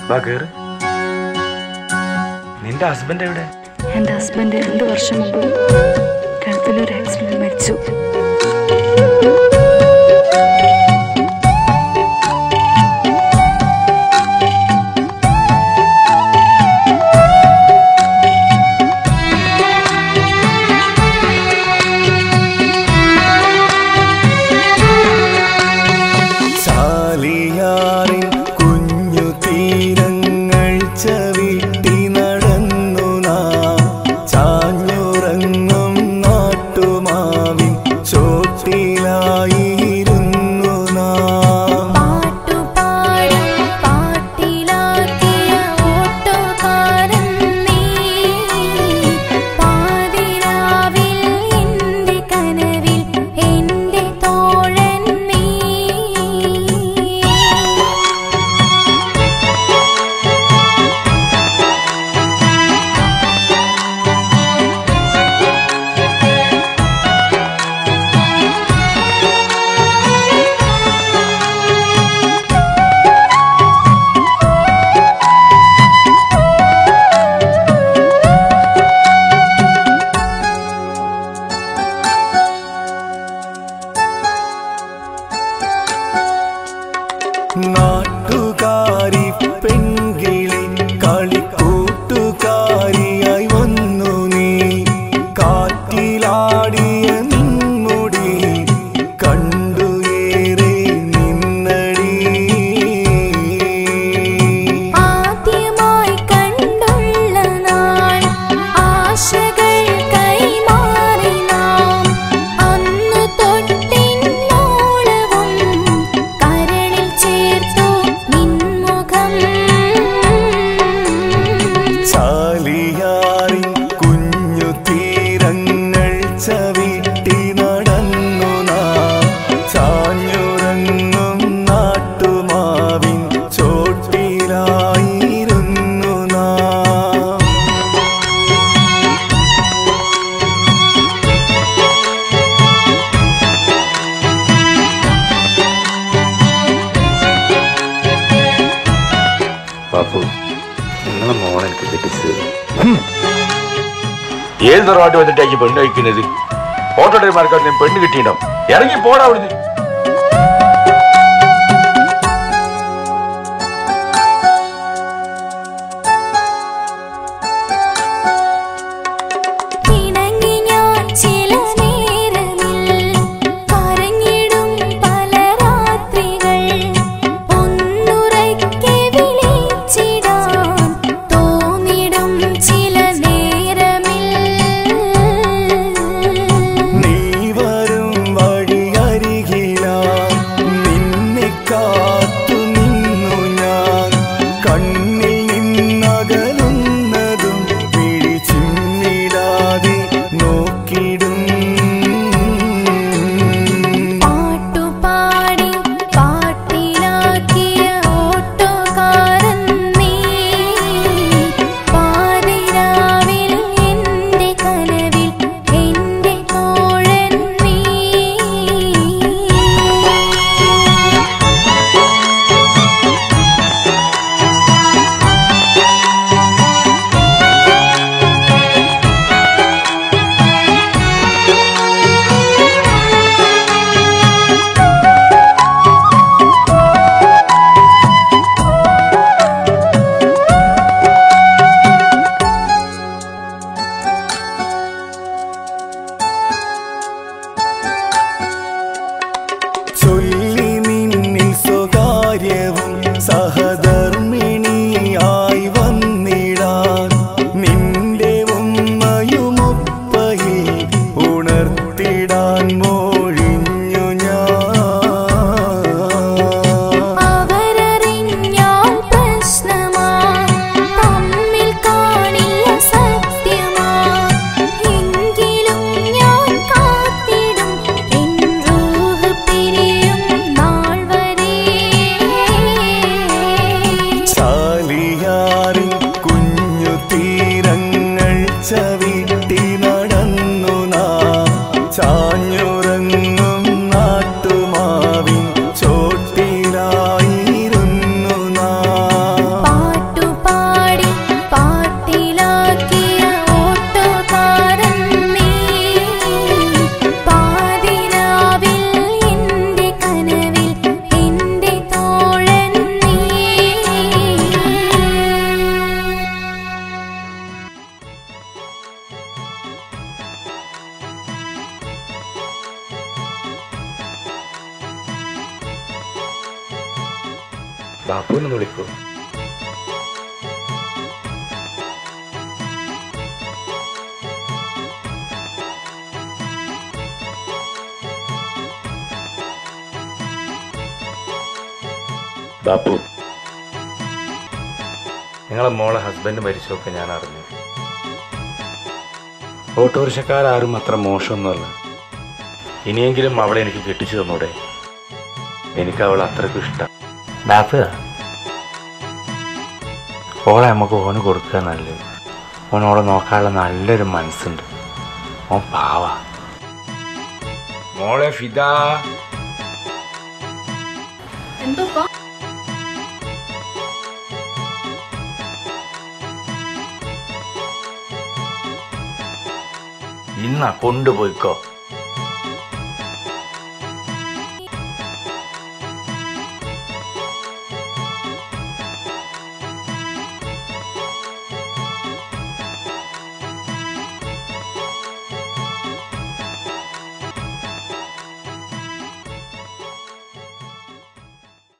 വാ കേറ് നിന്റെ ഹസ്ബൻഡ് എവിടെ എൻ്റെ ഹസ്ബൻഡ് രണ്ട് വർഷം മുമ്പ് ഗൾഫിലൊരു ആക്സിഡന്റ് മരിച്ചു ചാലിയാറിൻ കുഞ്ഞു തീരങ്ങൾ ചവിട്ടി നടന്നു നാം ചാഞ്ഞുറങ്ങും നാട്ടുമാവിൻ ചോട്ടിലായിരുന്നു നാം പാട്ടുപാടും പാട്ടിലാക്കിയ ഓട്ടോക്കാരൻ നീ പാതിരാവിൽ എൻ്റെ കനവിൽ എൻ്റെ തോഴൻ നീ നാട്ടുകാരി പെൺകിളി കളിക്കൂട്ടുകാരിയായി വന്നു നീ കാറ്റിലാടിയ നിൻമുടി കണ്ടു ഏറെ നിന്നടി ആദ്യമായി കണ്ടുള്ള നാൾ ആശകൾ കൈമാറി നാം അന്നു തൊട്ടിന്നോളവും കരളിൽ ചേർത്തു നിൻമുഖം ചാലിയാറിൻ കുഞ്ഞു തീരങ്ങൾ ചവിട്ടി നടന്നു നാം ചാഞ്ഞുറങ്ങും നാട്ടുമാവിൻ ചോട്ടിലായിരുന്നു നാം പാപ്പു നിങ്ങളെ മോളെ എനിക്ക് കെട്ടിച്ചത് ഏത് തറവാട്ട് വന്നിട്ടാക്കി പെണ്ണ് കഴിക്കുന്നത് ഓട്ടോ ഡ്രൈവർമാർക്ക് ഞാൻ പെണ്ണ് കിട്ടിയിട്ടുണ്ടാവും ഇറങ്ങി പോടാ അവിടുന്ന് ഇണങ്ങി ഞാൻ ചില നേരമിൽ കരഞ്ഞിടും പല രാത്രികൾ ഒന്നുറക്കെ വിളിച്ചിടാൻ തോന്നിടും ചില നേരമിൽ നീ വരും വഴിയരികിലാ നിന്നെ കാത്തു നിന്നു ഞാൻ കണ്ണിൽ നിന്നകലുന്നതും പിടിച്ചിടാതെ നോക്കിടും പാട്ടുപാടി പാട്ടിലാക്കിയ ഓട്ടോക്കാരൻ നീ പാതിരാവിൽ എൻ്റെ കനവിൽ എൻ്റെ തോഴൻ നീ ചൊല്ലി നിന്നിൽ സ്വകാര്യവും സഹധർമ്മിണിയായി വന്നിടാൻ നിന്റെ ഉമ്മയുമൊപ്പയിൽ ഉണർത്തിടാൻ മോഴിഞ്ഞു ഞാൻ അവരറിഞ്ഞാൽ പ്രശ്നമാ തമ്മിൽ കാണില്ല സത്യമാ എങ്കിലും ഞാൻ കാത്തിടും എൻ റൂഹ് പിരിയും നാൾ വരെ ചാലിയാറിൻ കുഞ്ഞു തീരങ്ങൾ ചവിട്ടി നടന്നു നാം ചാഞ്ഞുറങ്ങും നാട്ടുമാവിൻ ചോട്ടിലായിരുന്നു നാം ബാപ്പുവിനൊന്ന് വിളിക്കൂ ബാപ്പു നിങ്ങളെ മോളെ ഹസ്ബൻഡ് മരിച്ചൊക്കെ ഞാൻ അറിഞ്ഞു ഓട്ടോറിക്ഷക്കാരും അത്ര മോശമൊന്നുമല്ല ഇനിയെങ്കിലും അവളെ എനിക്ക് കെട്ടിച്ചു തന്നൂടെ എനിക്ക് അവൾ അത്രക്കും ഇഷ്ടം ബാപ്പ് ഓളെ നമുക്ക് ഓന് കൊടുക്കുക നല്ലത് ഓനോളെ നോക്കാനുള്ള നല്ലൊരു മനസ്സുണ്ട് ഓൻ പാവ മോളെ ഫിദാ എന്തോപ്പാ ഇന്നാ കൊണ്ടുപോയിക്കോ